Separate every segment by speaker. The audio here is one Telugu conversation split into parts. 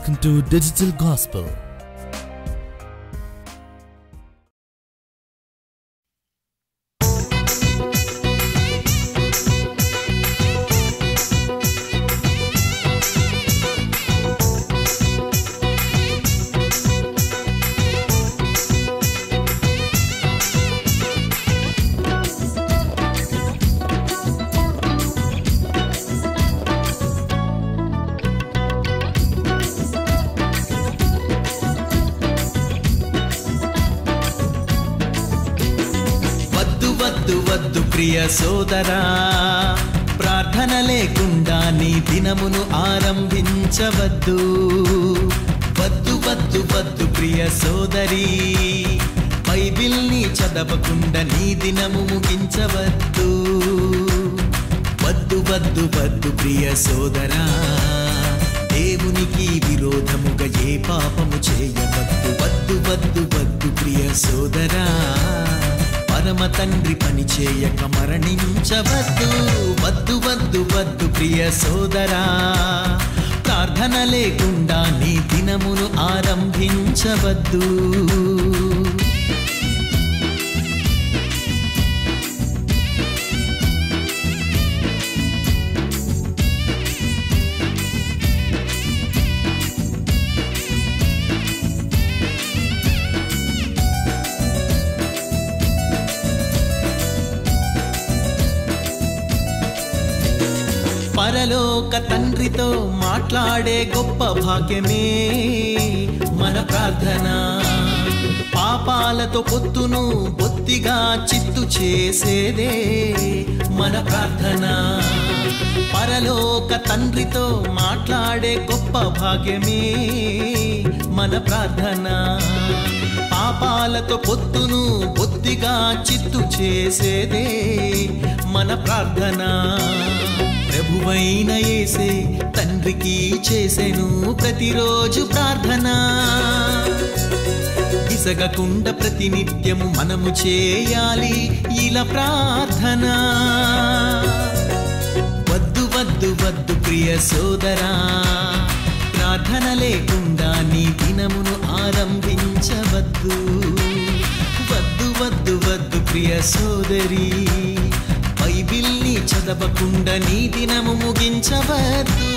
Speaker 1: Welcome to Digital Gospel.
Speaker 2: వద్దు వద్దు వద్దు ప్రియ సోదరా ప్రార్థన లేకుండా నీ దినమును ఆరంభించవద్దు వద్దు వద్దు వద్దు ప్రియ సోదరి బైబిల్ని చదవకుండా నీ దినము ముగించవద్దు వద్దు వద్దు వద్దు ప్రియ సోదరా దేవునికి విరోధముగా ఏ పాపము చేయవద్దు వద్దు వద్దు వద్దు ప్రియ సోదరా పరమ తండ్రి పని చేయక మరణించవద్దు వద్దు వద్దు వద్దు ప్రియ సోదరా ప్రార్థన లేకుండా నీ దినమును ఆరంభించవద్దు పరలోక తండ్రితో మాట్లాడే గొప్ప భాగ్యమే మన ప్రార్థన పాపాలతో పొత్తును బొత్తిగా చిత్తు చేసేదే మన ప్రార్థన పరలోక తండ్రితో మాట్లాడే గొప్ప భాగ్యమే మన ప్రార్థన పాపాలతో పొత్తును బొత్తిగా చిత్తు చేసేదే మన ప్రార్థన ప్రభువైన యేసే తండ్రికి చేసెను ప్రతిరోజు ప్రార్థన ఇసగకుండ ప్రతినిత్యము మనము చేయాలి ఇలా ప్రార్థన వద్దు వద్దు వద్దు ప్రియ సోదరా ప్రార్థన లేకుండా నీ దినమును ఆరంభించవద్దు వద్దు వద్దు వద్దు ప్రియ సోదరి బైబిల్ని చదవకుండా నీ దినము ముగించవద్దు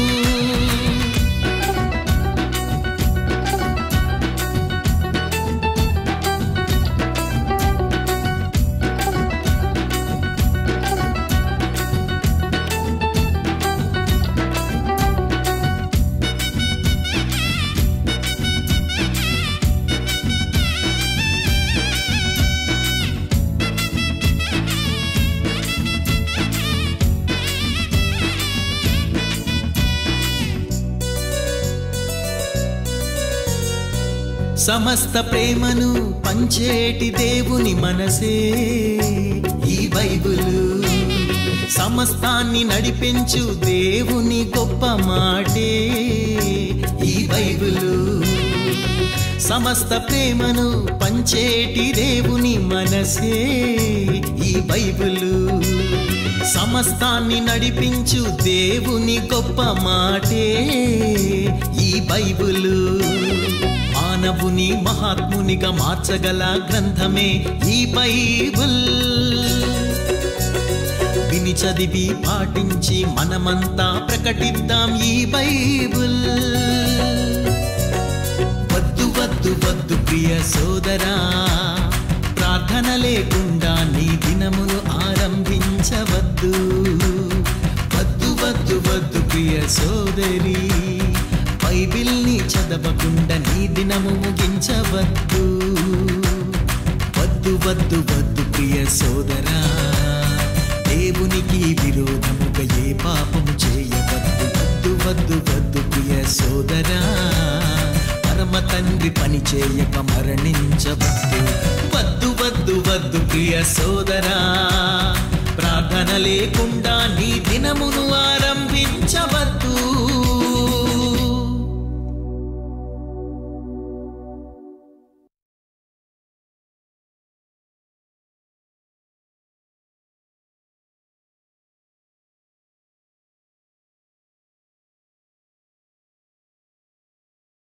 Speaker 2: సమస్త ప్రేమను పంచేటి దేవుని మనసే ఈ బైబులు సమస్తాన్ని నడిపించు దేవుని గొప్ప మాటే ఈ బైబులు సమస్త ప్రేమను పంచేటి దేవుని మనసే ఈ బైబులు సమస్తాన్ని నడిపించు దేవుని గొప్ప మాటే ఈ బైబులు మానవుని మహాత్మునిగా మార్చగల గ్రంథమే ఈ బైబుల్ విని చదివి పాటించి మనమంతా ప్రకటిద్దాం ఈ బైబుల్ వద్దు వద్దు వద్దు ప్రియ సోదరా ప్రార్థన లేకుండా నీ దినమును ఆరంభించవద్దు వద్దు వద్దు వద్దు ప్రియ సోదరి బైబిల్ని చదవకుండా నీ దినము ముగించవద్దు వద్దు వద్దు వద్దు ప్రియ సోదరా దేవునికి విరోధముగా ఏ పాపము చేయవద్దు వద్దు వద్దు వద్దు ప్రియ సోదరా పరమ తండ్రి పని చేయక మరణించవద్దు వద్దు వద్దు వద్దు ప్రియ సోదరా ప్రార్థన లేకుండా నీ దినమును ఆరంభించవద్దు